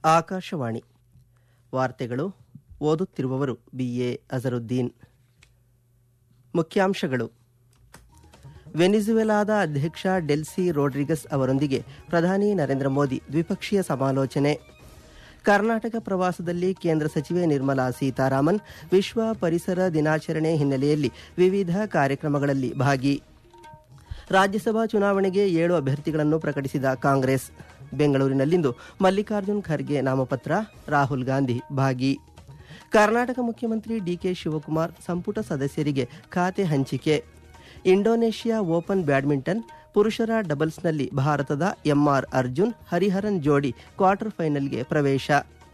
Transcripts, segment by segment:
ಆಕಾಶವಾಣಿ ವಾರ್ತೆಗಳು ಓದುತ್ತಿರುವವರು ಬಿಎ ಅಜರುದ್ದೀನ್ ಮುಖ್ಯಾಂಶಗಳು ವೆನಿಜುವೆಲಾದ ಅಧ್ಯಕ್ಷ ಡೆಲ್ಸಿ ರೋಡ್ರಿಗಸ್ ಅವರೊಂದಿಗೆ ಪ್ರಧಾನಿ ನರೇಂದ್ರ ಮೋದಿ ದ್ವಿಪಕ್ಷೀಯ ಸಮಾಲೋಚನೆ ಕರ್ನಾಟಕ ಪ್ರವಾಸದಲ್ಲಿ ಕೇಂದ್ರ ಸಚಿವೆ ನಿರ್ಮಲಾ ಸೀತಾರಾಮನ್ ವಿಶ್ವ ಪರಿಸರ ದಿನಾಚರಣೆ ಹಿನ್ನೆಲೆಯಲ್ಲಿ ವಿವಿಧ ಕಾರ್ಯಕ್ರಮಗಳಲ್ಲಿ ಭಾಗಿ ರಾಜ್ಯಸಭಾ ಚುನಾವಣೆಗೆ ಏಳು ಅಭ್ಯರ್ಥಿಗಳನ್ನು ಪ್ರಕಟಿಸಿದ ಕಾಂಗ್ರೆಸ್ ಬೆಂಗಳೂರಿನಲ್ಲಿಂದು ಮಲ್ಲಿಕಾರ್ಜುನ್ ಖರ್ಗೆ ನಾಮಪತ್ರ ರಾಹುಲ್ ಗಾಂಧಿ ಭಾಗಿ ಕರ್ನಾಟಕ ಮುಖ್ಯಮಂತ್ರಿ ಡಿಕೆ ಶಿವಕುಮಾರ್ ಸಂಪುಟ ಸದಸ್ಯರಿಗೆ ಖಾತೆ ಹಂಚಿಕೆ ಇಂಡೋನೇಷ್ಯಾ ಓಪನ್ ಬ್ಯಾಡ್ಮಿಂಟನ್ ಪುರುಷರ ಡಬಲ್ಸ್ನಲ್ಲಿ ಭಾರತದ ಎಂಆರ್ ಅರ್ಜುನ್ ಹರಿಹರನ್ ಜೋಡಿ ಕ್ವಾರ್ಟರ್ ಫೈನಲ್ಗೆ ಪ್ರವೇಶ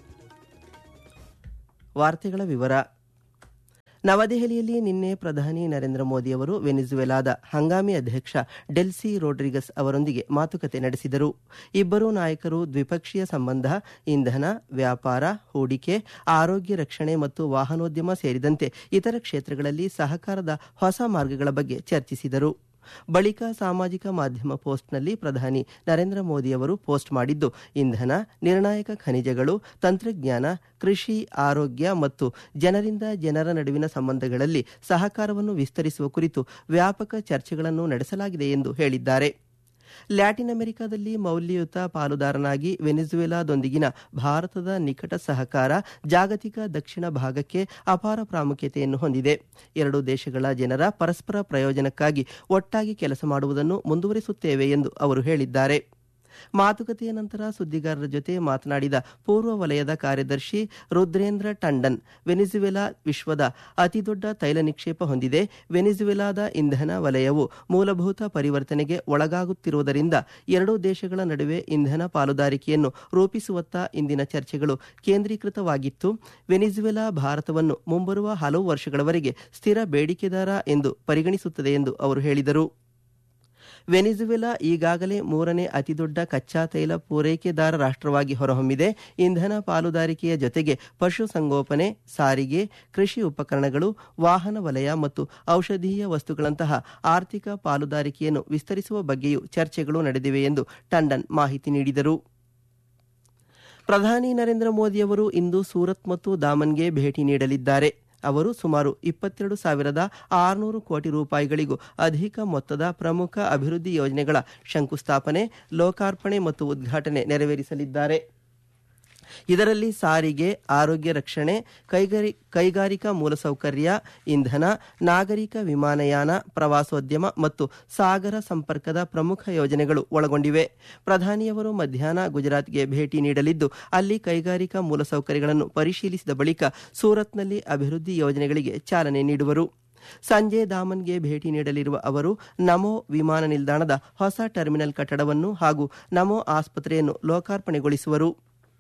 ವಾರ್ತೆಗಳ ವಿವರ ನವದೆಹಲಿಯಲ್ಲಿ ನಿನ್ನೆ ಪ್ರಧಾನಿ ನರೇಂದ್ರ ಮೋದಿ ಅವರು ವೆನಿಜುವೆಲಾದ ಹಂಗಾಮಿ ಅಧ್ಯಕ್ಷ ಡೆಲ್ಸಿ ರೋಡ್ರಿಗಸ್ ಅವರೊಂದಿಗೆ ಮಾತುಕತೆ ನಡೆಸಿದರು ಇಬ್ಬರೂ ನಾಯಕರು ದ್ವಿಪಕ್ಷೀಯ ಸಂಬಂಧ ಇಂಧನ ವ್ಯಾಪಾರ ಹೂಡಿಕೆ ಆರೋಗ್ಯ ರಕ್ಷಣೆ ಮತ್ತು ವಾಹನೋದ್ಯಮ ಸೇರಿದಂತೆ ಇತರ ಕ್ಷೇತ್ರಗಳಲ್ಲಿ ಸಹಕಾರದ ಹೊಸ ಮಾರ್ಗಗಳ ಬಗ್ಗೆ ಚರ್ಚಿಸಿದರು ಬಳಿಕ ಸಾಮಾಜಿಕ ಮಾಧ್ಯಮ ಪೋಸ್ಟ್ನಲ್ಲಿ ಪ್ರಧಾನಿ ನರೇಂದ್ರ ಮೋದಿ ಅವರು ಪೋಸ್ಟ್ ಮಾಡಿದ್ದು ಇಂಧನ ನಿರ್ಣಾಯಕ ಖನಿಜಗಳು ತಂತ್ರಜ್ಞಾನ ಕೃಷಿ ಆರೋಗ್ಯ ಮತ್ತು ಜನರಿಂದ ಜನರ ನಡುವಿನ ಸಂಬಂಧಗಳಲ್ಲಿ ಸಹಕಾರವನ್ನು ವಿಸ್ತರಿಸುವ ಕುರಿತು ವ್ಯಾಪಕ ಚರ್ಚೆಗಳನ್ನು ನಡೆಸಲಾಗಿದೆ ಎಂದು ಹೇಳಿದ್ದಾರೆ ಲ್ಯಾಟಿನ್ ಅಮೆರಿಕಾದಲ್ಲಿ ಮೌಲ್ಯಯುತ ಪಾಲುದಾರನಾಗಿ ವೆನಿಜುವೆಲಾದೊಂದಿಗಿನ ಭಾರತದ ನಿಕಟ ಸಹಕಾರ ಜಾಗತಿಕ ದಕ್ಷಿಣ ಭಾಗಕ್ಕೆ ಅಪಾರ ಪ್ರಾಮುಖ್ಯತೆಯನ್ನು ಹೊಂದಿದೆ ಎರಡು ದೇಶಗಳ ಜನರ ಪರಸ್ಪರ ಪ್ರಯೋಜನಕ್ಕಾಗಿ ಒಟ್ಟಾಗಿ ಕೆಲಸ ಮಾಡುವುದನ್ನು ಮುಂದುವರಿಸುತ್ತೇವೆ ಎಂದು ಅವರು ಹೇಳಿದ್ದಾರೆ ಮಾತುಕತೆಯ ನಂತರ ಸುದ್ದಿಗಾರರ ಜೊತೆ ಮಾತನಾಡಿದ ಪೂರ್ವ ವಲಯದ ಕಾರ್ಯದರ್ಶಿ ರುದ್ರೇಂದ್ರ ಟಂಡನ್ ವೆನಿಜುವೆಲಾ ವಿಶ್ವದ ಅತಿದೊಡ್ಡ ತೈಲ ನಿಕ್ಷೇಪ ಹೊಂದಿದೆ ವೆನಿಜುವೆಲಾದ ಇಂಧನ ವಲಯವು ಮೂಲಭೂತ ಪರಿವರ್ತನೆಗೆ ಒಳಗಾಗುತ್ತಿರುವುದರಿಂದ ಎರಡೂ ದೇಶಗಳ ನಡುವೆ ಇಂಧನ ಪಾಲುದಾರಿಕೆಯನ್ನು ರೂಪಿಸುವತ್ತ ಇಂದಿನ ಚರ್ಚೆಗಳು ಕೇಂದ್ರೀಕೃತವಾಗಿತ್ತು ವೆನಿಜುವೆಲಾ ಭಾರತವನ್ನು ಮುಂಬರುವ ಹಲವು ವರ್ಷಗಳವರೆಗೆ ಸ್ಥಿರ ಬೇಡಿಕೆದಾರ ಎಂದು ಪರಿಗಣಿಸುತ್ತದೆ ಎಂದು ಅವರು ಹೇಳಿದರು ವೆನಿಜುವೆಲಾ ಈಗಾಗಲೇ ಮೂರನೇ ಅತಿದೊಡ್ಡ ಕಚ್ಚಾ ತೈಲ ಪೂರೈಕೆದಾರ ರಾಷ್ಟ್ರವಾಗಿ ಹೊರಹೊಮ್ಮಿದೆ ಇಂಧನ ಪಾಲುದಾರಿಕೆಯ ಜೊತೆಗೆ ಪಶುಸಂಗೋಪನೆ ಸಾರಿಗೆ ಕೃಷಿ ಉಪಕರಣಗಳು ವಾಹನ ವಲಯ ಮತ್ತು ಔಷಧೀಯ ವಸ್ತುಗಳಂತಹ ಆರ್ಥಿಕ ಪಾಲುದಾರಿಕೆಯನ್ನು ವಿಸ್ತರಿಸುವ ಬಗ್ಗೆಯೂ ಚರ್ಚೆಗಳು ನಡೆದಿವೆ ಎಂದು ಟಂಡನ್ ಮಾಹಿತಿ ನೀಡಿದರು ಪ್ರಧಾನಿ ನರೇಂದ್ರ ಮೋದಿ ಅವರು ಇಂದು ಸೂರತ್ ಮತ್ತು ದಾಮನ್ಗೆ ಭೇಟಿ ನೀಡಲಿದ್ದಾರೆ ಅವರು ಸುಮಾರು ಇಪ್ಪತ್ತೆರಡು ಸಾವಿರದ ಆರುನೂರು ಕೋಟಿ ರೂಪಾಯಿಗಳಿಗೂ ಅಧಿಕ ಮೊತ್ತದ ಪ್ರಮುಖ ಅಭಿವೃದ್ಧಿ ಯೋಜನೆಗಳ ಶಂಕುಸ್ಥಾಪನೆ ಲೋಕಾರ್ಪಣೆ ಮತ್ತು ಉದ್ಘಾಟನೆ ನೆರವೇರಿಸಲಿದ್ದಾರೆ ಇದರಲ್ಲಿ ಸಾರಿಗೆ ಆರೋಗ್ಯ ರಕ್ಷಣೆ ಕೈಗಾರಿ ಕೈಗಾರಿಕಾ ಮೂಲಸೌಕರ್ಯ ಇಂಧನ ನಾಗರಿಕ ವಿಮಾನಯಾನ ಪ್ರವಾಸೋದ್ಯಮ ಮತ್ತು ಸಾಗರ ಸಂಪರ್ಕದ ಪ್ರಮುಖ ಯೋಜನೆಗಳು ಒಳಗೊಂಡಿವೆ ಪ್ರಧಾನಿಯವರು ಮಧ್ಯಾಹ್ನ ಗುಜರಾತ್ಗೆ ಭೇಟಿ ನೀಡಲಿದ್ದು ಅಲ್ಲಿ ಕೈಗಾರಿಕಾ ಮೂಲಸೌಕರ್ಯಗಳನ್ನು ಪರಿಶೀಲಿಸಿದ ಬಳಿಕ ಸೂರತ್ನಲ್ಲಿ ಅಭಿವೃದ್ಧಿ ಯೋಜನೆಗಳಿಗೆ ಚಾಲನೆ ನೀಡುವರು ಸಂಜೆ ದಾಮನ್ಗೆ ಭೇಟಿ ನೀಡಲಿರುವ ಅವರು ನಮೋ ವಿಮಾನ ನಿಲ್ದಾಣದ ಹೊಸ ಟರ್ಮಿನಲ್ ಕಟ್ಟಡವನ್ನು ಹಾಗೂ ನಮೋ ಆಸ್ಪತ್ರೆಯನ್ನು ಲೋಕಾರ್ಪಣೆಗೊಳಿಸುವರು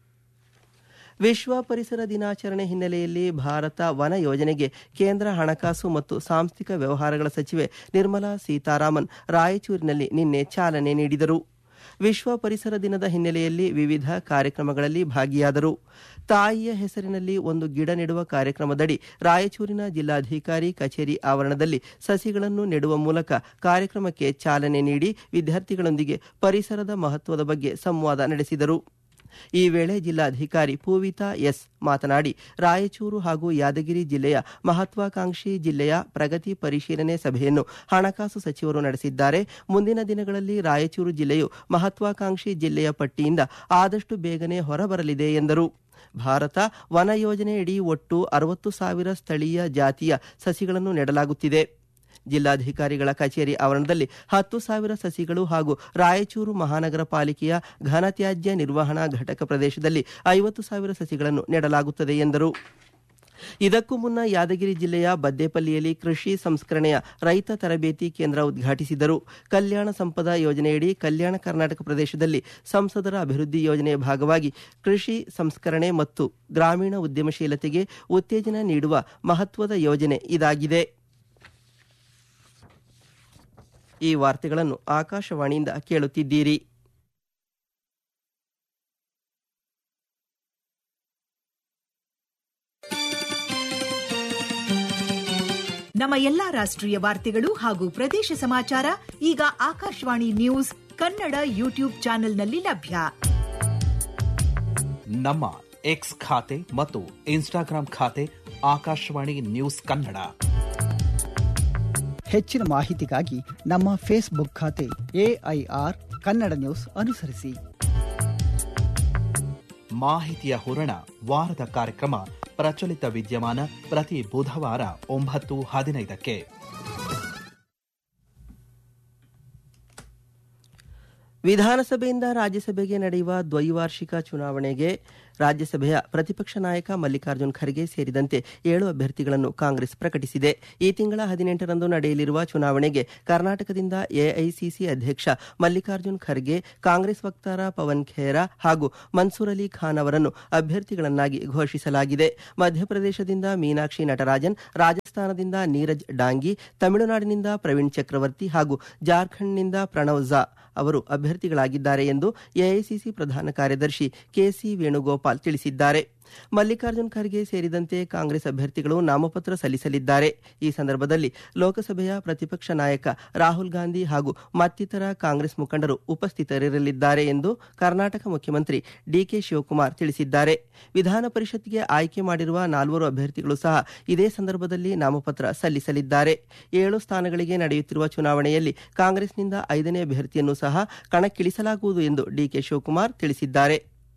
ವಿಶ್ವ ಪರಿಸರ ದಿನಾಚರಣೆ ಹಿನ್ನೆಲೆಯಲ್ಲಿ ಭಾರತ ವನ ಯೋಜನೆಗೆ ಕೇಂದ್ರ ಹಣಕಾಸು ಮತ್ತು ಸಾಂಸ್ಥಿಕ ವ್ಯವಹಾರಗಳ ಸಚಿವೆ ನಿರ್ಮಲಾ ಸೀತಾರಾಮನ್ ರಾಯಚೂರಿನಲ್ಲಿ ನಿನ್ನೆ ಚಾಲನೆ ನೀಡಿದರು ವಿಶ್ವ ಪರಿಸರ ದಿನದ ಹಿನ್ನೆಲೆಯಲ್ಲಿ ವಿವಿಧ ಕಾರ್ಯಕ್ರಮಗಳಲ್ಲಿ ಭಾಗಿಯಾದರು ತಾಯಿಯ ಹೆಸರಿನಲ್ಲಿ ಒಂದು ಗಿಡ ನೆಡುವ ಕಾರ್ಯಕ್ರಮದಡಿ ರಾಯಚೂರಿನ ಜಿಲ್ಲಾಧಿಕಾರಿ ಕಚೇರಿ ಆವರಣದಲ್ಲಿ ಸಸಿಗಳನ್ನು ನೆಡುವ ಮೂಲಕ ಕಾರ್ಯಕ್ರಮಕ್ಕೆ ಚಾಲನೆ ನೀಡಿ ವಿದ್ಯಾರ್ಥಿಗಳೊಂದಿಗೆ ಪರಿಸರದ ಮಹತ್ವದ ಬಗ್ಗೆ ಸಂವಾದ ನಡೆಸಿದರು ಈ ವೇಳೆ ಜಿಲ್ಲಾಧಿಕಾರಿ ಪೂವಿತಾ ಎಸ್ ಮಾತನಾಡಿ ರಾಯಚೂರು ಹಾಗೂ ಯಾದಗಿರಿ ಜಿಲ್ಲೆಯ ಮಹತ್ವಾಕಾಂಕ್ಷಿ ಜಿಲ್ಲೆಯ ಪ್ರಗತಿ ಪರಿಶೀಲನೆ ಸಭೆಯನ್ನು ಹಣಕಾಸು ಸಚಿವರು ನಡೆಸಿದ್ದಾರೆ ಮುಂದಿನ ದಿನಗಳಲ್ಲಿ ರಾಯಚೂರು ಜಿಲ್ಲೆಯು ಮಹತ್ವಾಕಾಂಕ್ಷಿ ಜಿಲ್ಲೆಯ ಪಟ್ಟಿಯಿಂದ ಆದಷ್ಟು ಬೇಗನೆ ಹೊರಬರಲಿದೆ ಎಂದರು ಭಾರತ ವನ ಯೋಜನೆಯಡಿ ಒಟ್ಟು ಅರವತ್ತು ಸಾವಿರ ಸ್ಥಳೀಯ ಜಾತಿಯ ಸಸಿಗಳನ್ನು ನೆಡಲಾಗುತ್ತಿದೆ ಜಿಲ್ಲಾಧಿಕಾರಿಗಳ ಕಚೇರಿ ಆವರಣದಲ್ಲಿ ಹತ್ತು ಸಾವಿರ ಸಸಿಗಳು ಹಾಗೂ ರಾಯಚೂರು ಮಹಾನಗರ ಪಾಲಿಕೆಯ ಘನತ್ಯಾಜ್ಯ ನಿರ್ವಹಣಾ ಘಟಕ ಪ್ರದೇಶದಲ್ಲಿ ಐವತ್ತು ಸಾವಿರ ಸಸಿಗಳನ್ನು ನೆಡಲಾಗುತ್ತದೆ ಎಂದರು ಇದಕ್ಕೂ ಮುನ್ನ ಯಾದಗಿರಿ ಜಿಲ್ಲೆಯ ಬದ್ದೇಪಲ್ಲಿಯಲ್ಲಿ ಕೃಷಿ ಸಂಸ್ಕರಣೆಯ ರೈತ ತರಬೇತಿ ಕೇಂದ್ರ ಉದ್ಘಾಟಿಸಿದರು ಕಲ್ಯಾಣ ಸಂಪದ ಯೋಜನೆಯಡಿ ಕಲ್ಯಾಣ ಕರ್ನಾಟಕ ಪ್ರದೇಶದಲ್ಲಿ ಸಂಸದರ ಅಭಿವೃದ್ಧಿ ಯೋಜನೆಯ ಭಾಗವಾಗಿ ಕೃಷಿ ಸಂಸ್ಕರಣೆ ಮತ್ತು ಗ್ರಾಮೀಣ ಉದ್ಯಮಶೀಲತೆಗೆ ಉತ್ತೇಜನ ನೀಡುವ ಮಹತ್ವದ ಯೋಜನೆ ಇದಾಗಿದೆ ಈ ವಾರ್ತೆಗಳನ್ನು ಆಕಾಶವಾಣಿಯಿಂದ ಕೇಳುತ್ತಿದ್ದೀರಿ ನಮ್ಮ ಎಲ್ಲಾ ರಾಷ್ಟ್ರೀಯ ವಾರ್ತೆಗಳು ಹಾಗೂ ಪ್ರದೇಶ ಸಮಾಚಾರ ಈಗ ಆಕಾಶವಾಣಿ ನ್ಯೂಸ್ ಕನ್ನಡ ಯೂಟ್ಯೂಬ್ ಚಾನೆಲ್ನಲ್ಲಿ ಲಭ್ಯ ನಮ್ಮ ಎಕ್ಸ್ ಖಾತೆ ಮತ್ತು ಇನ್ಸ್ಟಾಗ್ರಾಂ ಖಾತೆ ಆಕಾಶವಾಣಿ ನ್ಯೂಸ್ ಕನ್ನಡ ಹೆಚ್ಚಿನ ಮಾಹಿತಿಗಾಗಿ ನಮ್ಮ ಫೇಸ್ಬುಕ್ ಖಾತೆ ಎಐಆರ್ ಕನ್ನಡ ನ್ಯೂಸ್ ಅನುಸರಿಸಿ ಮಾಹಿತಿಯ ಹೂರಣ ವಾರದ ಕಾರ್ಯಕ್ರಮ ಪ್ರಚಲಿತ ವಿದ್ಯಮಾನ ಪ್ರತಿ ಬುಧವಾರ ಒಂಬತ್ತು ಹದಿನೈದಕ್ಕೆ ವಿಧಾನಸಭೆಯಿಂದ ರಾಜ್ಯಸಭೆಗೆ ನಡೆಯುವ ದ್ವೈವಾರ್ಷಿಕ ಚುನಾವಣೆಗೆ ರಾಜ್ಯಸಭೆಯ ಪ್ರತಿಪಕ್ಷ ನಾಯಕ ಮಲ್ಲಿಕಾರ್ಜುನ್ ಖರ್ಗೆ ಸೇರಿದಂತೆ ಏಳು ಅಭ್ಯರ್ಥಿಗಳನ್ನು ಕಾಂಗ್ರೆಸ್ ಪ್ರಕಟಿಸಿದೆ ಈ ತಿಂಗಳ ಹದಿನೆಂಟರಂದು ನಡೆಯಲಿರುವ ಚುನಾವಣೆಗೆ ಕರ್ನಾಟಕದಿಂದ ಎಐಸಿಸಿ ಅಧ್ಯಕ್ಷ ಮಲ್ಲಿಕಾರ್ಜುನ್ ಖರ್ಗೆ ಕಾಂಗ್ರೆಸ್ ವಕ್ತಾರ ಪವನ್ ಖೇರಾ ಹಾಗೂ ಮನ್ಸೂರ್ ಅಲಿ ಖಾನ್ ಅವರನ್ನು ಅಭ್ಯರ್ಥಿಗಳನ್ನಾಗಿ ಘೋಷಿಸಲಾಗಿದೆ ಮಧ್ಯಪ್ರದೇಶದಿಂದ ಮೀನಾಕ್ಷಿ ನಟರಾಜನ್ ರಾಜಸ್ಥಾನದಿಂದ ನೀರಜ್ ಡಾಂಗಿ ತಮಿಳುನಾಡಿನಿಂದ ಪ್ರವೀಣ್ ಚಕ್ರವರ್ತಿ ಹಾಗೂ ಜಾರ್ಖಂಡ್ನಿಂದ ಪ್ರಣವ್ ಝಾ ಅವರು ಅಭ್ಯರ್ಥಿಗಳಾಗಿದ್ದಾರೆ ಎಂದು ಎಐಸಿಸಿ ಪ್ರಧಾನ ಕಾರ್ಯದರ್ಶಿ ಕೆಸಿ ವೇಣುಗೋಪಾಲ್ ತಿಳಿಸಿದ್ದಾರೆ ಮಲ್ಲಿಕಾರ್ಜುನ್ ಖರ್ಗೆ ಸೇರಿದಂತೆ ಕಾಂಗ್ರೆಸ್ ಅಭ್ಯರ್ಥಿಗಳು ನಾಮಪತ್ರ ಸಲ್ಲಿಸಲಿದ್ದಾರೆ ಈ ಸಂದರ್ಭದಲ್ಲಿ ಲೋಕಸಭೆಯ ಪ್ರತಿಪಕ್ಷ ನಾಯಕ ರಾಹುಲ್ ಗಾಂಧಿ ಹಾಗೂ ಮತ್ತಿತರ ಕಾಂಗ್ರೆಸ್ ಮುಖಂಡರು ಉಪಸ್ಥಿತರಿರಲಿದ್ದಾರೆ ಎಂದು ಕರ್ನಾಟಕ ಮುಖ್ಯಮಂತ್ರಿ ಡಿಕೆ ಶಿವಕುಮಾರ್ ತಿಳಿಸಿದ್ದಾರೆ ವಿಧಾನ ಪರಿಷತ್ಗೆ ಆಯ್ಕೆ ಮಾಡಿರುವ ನಾಲ್ವರು ಅಭ್ಯರ್ಥಿಗಳು ಸಹ ಇದೇ ಸಂದರ್ಭದಲ್ಲಿ ನಾಮಪತ್ರ ಸಲ್ಲಿಸಲಿದ್ದಾರೆ ಏಳು ಸ್ಥಾನಗಳಿಗೆ ನಡೆಯುತ್ತಿರುವ ಚುನಾವಣೆಯಲ್ಲಿ ಕಾಂಗ್ರೆಸ್ನಿಂದ ಐದನೇ ಅಭ್ಯರ್ಥಿಯನ್ನು ಸಹ ಕಣಕ್ಕಿಳಿಸಲಾಗುವುದು ಎಂದು ಡಿಕೆ ಶಿವಕುಮಾರ್ ತಿಳಿಸಿದ್ದಾರೆ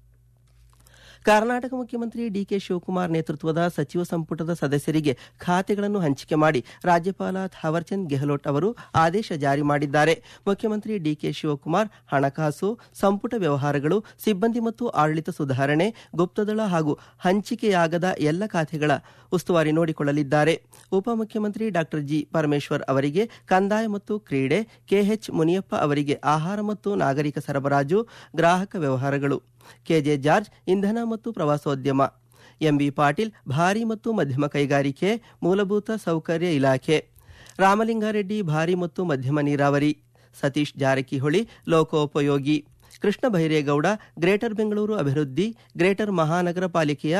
ಕರ್ನಾಟಕ ಮುಖ್ಯಮಂತ್ರಿ ಡಿಕೆ ಶಿವಕುಮಾರ್ ನೇತೃತ್ವದ ಸಚಿವ ಸಂಪುಟದ ಸದಸ್ಯರಿಗೆ ಖಾತೆಗಳನ್ನು ಹಂಚಿಕೆ ಮಾಡಿ ರಾಜ್ಯಪಾಲ ಥಾವರ್ಚಂದ್ ಗೆಹ್ಲೋಟ್ ಅವರು ಆದೇಶ ಜಾರಿ ಮಾಡಿದ್ದಾರೆ ಮುಖ್ಯಮಂತ್ರಿ ಡಿಕೆ ಶಿವಕುಮಾರ್ ಹಣಕಾಸು ಸಂಪುಟ ವ್ಯವಹಾರಗಳು ಸಿಬ್ಬಂದಿ ಮತ್ತು ಆಡಳಿತ ಸುಧಾರಣೆ ಗುಪ್ತದಳ ಹಾಗೂ ಹಂಚಿಕೆಯಾಗದ ಎಲ್ಲ ಖಾತೆಗಳ ಉಸ್ತುವಾರಿ ನೋಡಿಕೊಳ್ಳಲಿದ್ದಾರೆ ಉಪಮುಖ್ಯಮಂತ್ರಿ ಡಾ ಜಿ ಪರಮೇಶ್ವರ್ ಅವರಿಗೆ ಕಂದಾಯ ಮತ್ತು ಕ್ರೀಡೆ ಕೆಎಚ್ ಮುನಿಯಪ್ಪ ಅವರಿಗೆ ಆಹಾರ ಮತ್ತು ನಾಗರಿಕ ಸರಬರಾಜು ಗ್ರಾಹಕ ವ್ಯವಹಾರಗಳು ಕೆಜೆ ಜಾರ್ಜ್ ಇಂಧನ ಮತ್ತು ಪ್ರವಾಸೋದ್ಯಮ ಎಂಬಿ ಪಾಟೀಲ್ ಭಾರಿ ಮತ್ತು ಮಧ್ಯಮ ಕೈಗಾರಿಕೆ ಮೂಲಭೂತ ಸೌಕರ್ಯ ಇಲಾಖೆ ರಾಮಲಿಂಗಾರೆಡ್ಡಿ ಭಾರಿ ಮತ್ತು ಮಧ್ಯಮ ನೀರಾವರಿ ಸತೀಶ್ ಜಾರಕಿಹೊಳಿ ಲೋಕೋಪಯೋಗಿ ಕೃಷ್ಣ ಬೈರೇಗೌಡ ಗ್ರೇಟರ್ ಬೆಂಗಳೂರು ಅಭಿವೃದ್ಧಿ ಗ್ರೇಟರ್ ಮಹಾನಗರ ಪಾಲಿಕೆಯ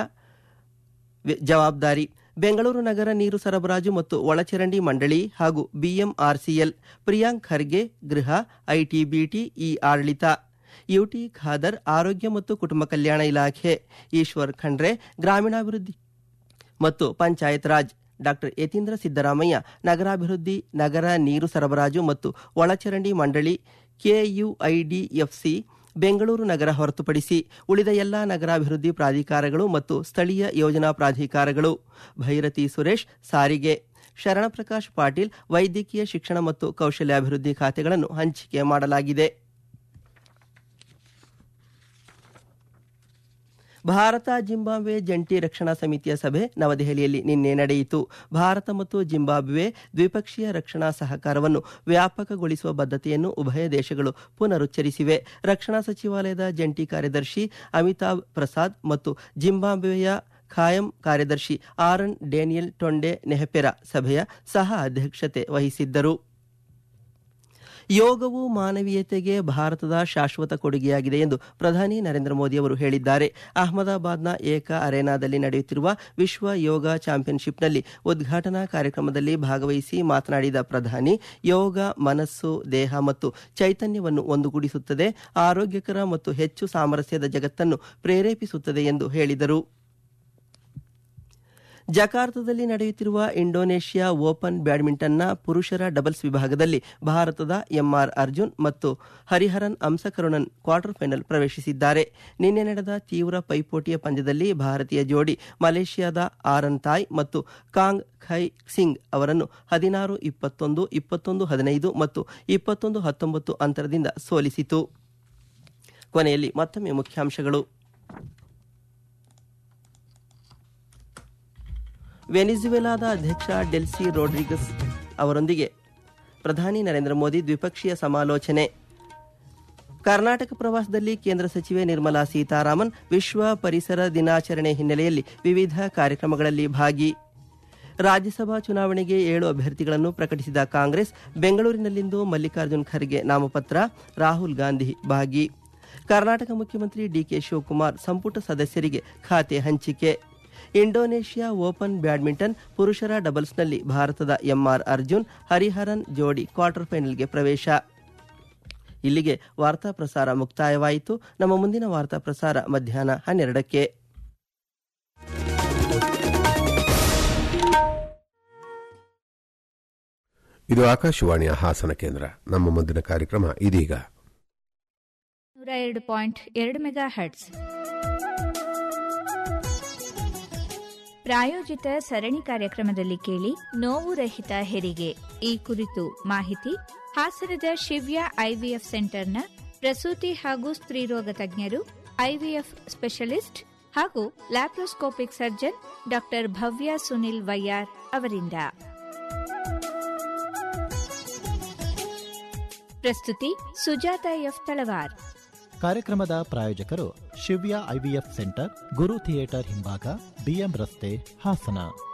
ಜವಾಬ್ದಾರಿ ಬೆಂಗಳೂರು ನಗರ ನೀರು ಸರಬರಾಜು ಮತ್ತು ಒಳಚರಂಡಿ ಮಂಡಳಿ ಹಾಗೂ ಬಿಎಂಆರ್ಸಿಎಲ್ ಪ್ರಿಯಾಂಕ್ ಖರ್ಗೆ ಗೃಹ ಐಟಿಬಿಟಿ ಇ ಆಡಳಿತ ಯುಟಿ ಖಾದರ್ ಆರೋಗ್ಯ ಮತ್ತು ಕುಟುಂಬ ಕಲ್ಯಾಣ ಇಲಾಖೆ ಈಶ್ವರ್ ಖಂಡ್ರೆ ಗ್ರಾಮೀಣಾಭಿವೃದ್ಧಿ ಮತ್ತು ಪಂಚಾಯತ್ ರಾಜ್ ಡಾಕ್ಟರ್ ಯತೀಂದ್ರ ಸಿದ್ದರಾಮಯ್ಯ ನಗರಾಭಿವೃದ್ಧಿ ನಗರ ನೀರು ಸರಬರಾಜು ಮತ್ತು ಒಳಚರಂಡಿ ಮಂಡಳಿ ಕೆಯುಐಡಿಎಫ್ಸಿ ಬೆಂಗಳೂರು ನಗರ ಹೊರತುಪಡಿಸಿ ಉಳಿದ ಎಲ್ಲಾ ನಗರಾಭಿವೃದ್ಧಿ ಪ್ರಾಧಿಕಾರಗಳು ಮತ್ತು ಸ್ಥಳೀಯ ಯೋಜನಾ ಪ್ರಾಧಿಕಾರಗಳು ಭೈರತಿ ಸುರೇಶ್ ಸಾರಿಗೆ ಶರಣಪ್ರಕಾಶ್ ಪಾಟೀಲ್ ವೈದ್ಯಕೀಯ ಶಿಕ್ಷಣ ಮತ್ತು ಕೌಶಲ್ಯಾಭಿವೃದ್ಧಿ ಖಾತೆಗಳನ್ನು ಹಂಚಿಕೆ ಮಾಡಲಾಗಿದೆ ಭಾರತ ಜಿಂಬಾಬ್ವೆ ಜಂಟಿ ರಕ್ಷಣಾ ಸಮಿತಿಯ ಸಭೆ ನವದೆಹಲಿಯಲ್ಲಿ ನಿನ್ನೆ ನಡೆಯಿತು ಭಾರತ ಮತ್ತು ಜಿಂಬಾಬ್ವೆ ದ್ವಿಪಕ್ಷೀಯ ರಕ್ಷಣಾ ಸಹಕಾರವನ್ನು ವ್ಯಾಪಕಗೊಳಿಸುವ ಬದ್ಧತೆಯನ್ನು ಉಭಯ ದೇಶಗಳು ಪುನರುಚ್ಚರಿಸಿವೆ ರಕ್ಷಣಾ ಸಚಿವಾಲಯದ ಜಂಟಿ ಕಾರ್ಯದರ್ಶಿ ಅಮಿತಾಬ್ ಪ್ರಸಾದ್ ಮತ್ತು ಜಿಂಬಾಬ್ವೆಯ ಖಾಯಂ ಕಾರ್ಯದರ್ಶಿ ಆರನ್ ಡೇನಿಯಲ್ ಟೊಂಡೆ ನೆಹಪೆರ ಸಭೆಯ ಸಹ ಅಧ್ಯಕ್ಷತೆ ವಹಿಸಿದ್ದರು ಯೋಗವು ಮಾನವೀಯತೆಗೆ ಭಾರತದ ಶಾಶ್ವತ ಕೊಡುಗೆಯಾಗಿದೆ ಎಂದು ಪ್ರಧಾನಿ ನರೇಂದ್ರ ಮೋದಿ ಅವರು ಹೇಳಿದ್ದಾರೆ ಅಹಮದಾಬಾದ್ನ ಏಕ ಅರೆನಾದಲ್ಲಿ ನಡೆಯುತ್ತಿರುವ ವಿಶ್ವ ಯೋಗ ಚಾಂಪಿಯನ್ಶಿಪ್ನಲ್ಲಿ ಉದ್ಘಾಟನಾ ಕಾರ್ಯಕ್ರಮದಲ್ಲಿ ಭಾಗವಹಿಸಿ ಮಾತನಾಡಿದ ಪ್ರಧಾನಿ ಯೋಗ ಮನಸ್ಸು ದೇಹ ಮತ್ತು ಚೈತನ್ಯವನ್ನು ಒಂದುಗೂಡಿಸುತ್ತದೆ ಆರೋಗ್ಯಕರ ಮತ್ತು ಹೆಚ್ಚು ಸಾಮರಸ್ಯದ ಜಗತ್ತನ್ನು ಪ್ರೇರೇಪಿಸುತ್ತದೆ ಎಂದು ಹೇಳಿದರು ಜಕಾರ್ತದಲ್ಲಿ ನಡೆಯುತ್ತಿರುವ ಇಂಡೋನೇಷ್ಯಾ ಓಪನ್ ಬ್ಯಾಡ್ಮಿಂಟನ್ನ ಪುರುಷರ ಡಬಲ್ಸ್ ವಿಭಾಗದಲ್ಲಿ ಭಾರತದ ಎಂಆರ್ ಅರ್ಜುನ್ ಮತ್ತು ಹರಿಹರನ್ ಅಂಸಕರುಣನ್ ಕ್ವಾರ್ಟರ್ ಫೈನಲ್ ಪ್ರವೇಶಿಸಿದ್ದಾರೆ ನಿನ್ನೆ ನಡೆದ ತೀವ್ರ ಪೈಪೋಟಿಯ ಪಂದ್ಯದಲ್ಲಿ ಭಾರತೀಯ ಜೋಡಿ ಮಲೇಷ್ಯಾದ ಆರನ್ ತಾಯ್ ಮತ್ತು ಕಾಂಗ್ ಖೈ ಸಿಂಗ್ ಅವರನ್ನು ಹದಿನಾರು ಇಪ್ಪತ್ತೊಂದು ಇಪ್ಪತ್ತೊಂದು ಹದಿನೈದು ಮತ್ತು ಇಪ್ಪತ್ತೊಂದು ಹತ್ತೊಂಬತ್ತು ಅಂತರದಿಂದ ಸೋಲಿಸಿತು ಕೊನೆಯಲ್ಲಿ ಮತ್ತೊಮ್ಮೆ ಮುಖ್ಯಾಂಶಗಳು ವೆನಿಜುವೆಲಾದ ಅಧ್ಯಕ್ಷ ಡೆಲ್ಸಿ ರೋಡ್ರಿಗಸ್ ಅವರೊಂದಿಗೆ ಪ್ರಧಾನಿ ನರೇಂದ್ರ ಮೋದಿ ದ್ವಿಪಕ್ಷೀಯ ಸಮಾಲೋಚನೆ ಕರ್ನಾಟಕ ಪ್ರವಾಸದಲ್ಲಿ ಕೇಂದ್ರ ಸಚಿವೆ ನಿರ್ಮಲಾ ಸೀತಾರಾಮನ್ ವಿಶ್ವ ಪರಿಸರ ದಿನಾಚರಣೆ ಹಿನ್ನೆಲೆಯಲ್ಲಿ ವಿವಿಧ ಕಾರ್ಯಕ್ರಮಗಳಲ್ಲಿ ಭಾಗಿ ರಾಜ್ಯಸಭಾ ಚುನಾವಣೆಗೆ ಏಳು ಅಭ್ಯರ್ಥಿಗಳನ್ನು ಪ್ರಕಟಿಸಿದ ಕಾಂಗ್ರೆಸ್ ಬೆಂಗಳೂರಿನಲ್ಲಿಂದು ಮಲ್ಲಿಕಾರ್ಜುನ್ ಖರ್ಗೆ ನಾಮಪತ್ರ ರಾಹುಲ್ ಗಾಂಧಿ ಭಾಗಿ ಕರ್ನಾಟಕ ಮುಖ್ಯಮಂತ್ರಿ ಡಿಕೆ ಶಿವಕುಮಾರ್ ಸಂಪುಟ ಸದಸ್ಯರಿಗೆ ಖಾತೆ ಹಂಚಿಕೆ ಇಂಡೋನೇಷ್ಯಾ ಓಪನ್ ಬ್ಯಾಡ್ಮಿಂಟನ್ ಪುರುಷರ ಡಬಲ್ಸ್ನಲ್ಲಿ ಭಾರತದ ಎಂಆರ್ ಅರ್ಜುನ್ ಹರಿಹರನ್ ಜೋಡಿ ಕ್ವಾರ್ಟರ್ ಫೈನಲ್ಗೆ ಪ್ರವೇಶ ಇಲ್ಲಿಗೆ ವಾರ್ತಾ ಪ್ರಸಾರ ಮುಕ್ತಾಯವಾಯಿತು ನಮ್ಮ ಮುಂದಿನ ವಾರ್ತಾ ಪ್ರಸಾರ ಮಧ್ಯಾಹ್ನ ಹನ್ನೆರಡಕ್ಕೆ ಇದು ಆಕಾಶವಾಣಿಯ ಹಾಸನ ಕೇಂದ್ರ ನಮ್ಮ ಮುಂದಿನ ಕಾರ್ಯಕ್ರಮ ಇದೀಗ ನೂರ ಎರಡು ಪಾಯಿಂಟ್ ಎರಡು ಮೆಗಾ ಹರ್ಟ್ಸ್ ಪ್ರಾಯೋಜಿತ ಸರಣಿ ಕಾರ್ಯಕ್ರಮದಲ್ಲಿ ಕೇಳಿ ನೋವು ರಹಿತ ಹೆರಿಗೆ ಈ ಕುರಿತು ಮಾಹಿತಿ ಹಾಸನದ ಶಿವ್ಯ ಐವಿಎಫ್ ಸೆಂಟರ್ನ ಪ್ರಸೂತಿ ಹಾಗೂ ಸ್ತ್ರೀರೋಗ ತಜ್ಞರು ಐವಿಎಫ್ ಸ್ಪೆಷಲಿಸ್ಟ್ ಹಾಗೂ laparoscopic surgeon doctor Bhavya Sunil ವೈಯಾರ್ ಅವರಿಂದ ಪ್ರಸ್ತುತಿ ಸುಜಾತ ಎಫ್ ತಳವಾರ್ ಕಾರ್ಯಕ್ರಮದ ಪ್ರಾಯೋಜಕರು Shivya IVF centre Guru theatre ಹಿಂಭಾಗ ಬಿಎಂ ರಸ್ತೆ ಹಾಸನ